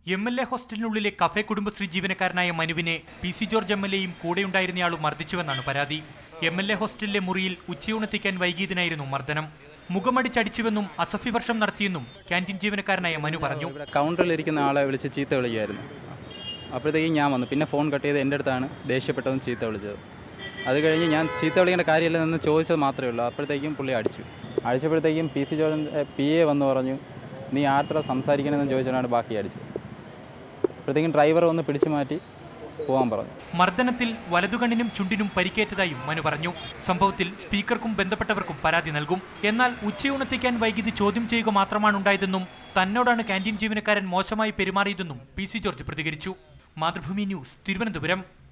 M L A ഹോസ്റ്റലിനുള്ളിലെ cafe Kudumbashree ജീവനക്കാരനായ മനുവിനെ P C George M L എയും കൂടെയുണ്ടായിരുന്നയാളും മർദ്ദിച്ചുവെന്നാണ് പരാതി എം എൽ എ ഹോസ്റ്റലിലെ മുറിയിൽ ഉച്ചയൂണെത്തിക്കാൻ വൈകിയതിനായിരുന്നു മർദ്ദനം മുഖമടിച്ചടിച്ചുവെന്നും അസഫി വർഷം നടത്തിയെന്നും ക്യാൻറ്റീൻ ജീവനക്കാരനായ മനു പറഞ്ഞു ഇവിടെ കൗണ്ടറിൽ ഇരിക്കുന്ന ആളെ വിളിച്ച് ചീത്ത വിളിക്കുമായിരുന്നു അപ്പോഴത്തേക്കും ഞാൻ വന്നു പിന്നെ ഫോൺ കട്ട് ചെയ്ത് എൻ്റെ അടുത്താണ് ദേഷ്യപ്പെട്ടതും ചീത്ത വിളിച്ചത് അത് കഴിഞ്ഞ് ഞാൻ ചീത്ത വിളിക്കേണ്ട കാര്യമില്ല എന്ന് ചോദിച്ചത് മാത്രമേ ഉള്ളൂ അപ്പോഴത്തേക്കും പുള്ളി അടിച്ചു അടിച്ചപ്പോഴത്തേക്കും പി സി ജോർജൻ പി എ വന്ന് പറഞ്ഞു നീ ആത്ര സംസാരിക്കണമെന്ന് ചോദിച്ചാണ് ബാക്കി അടിച്ചത് അപ്പോഴത്തേക്കും ഡ്രൈവർ വന്ന് പിടിച്ചു മാറ്റി പോകാൻ പറഞ്ഞു മർദ്ദനത്തിൽ വലതുകണ്ണിനും ചുണ്ടിനും പരിക്കേറ്റതായും മനു പറഞ്ഞു സംഭവത്തിൽ സ്പീക്കർക്കും ബന്ധപ്പെട്ടവർക്കും പരാതി നൽകും എന്നാൽ ഉച്ചയൂണെത്തിക്കാൻ വൈകിയത് ചോദ്യം ചെയ്യുക മാത്രമാണ് ഉണ്ടായതെന്നും തന്നോടാണ് ക്യാൻറ്റീൻ ജീവനക്കാരൻ മോശമായി പെരുമാറിയതെന്നും പി സി ജോർജ് പ്രതികരിച്ചു മാതൃഭൂമി ന്യൂസ് തിരുവനന്തപുരം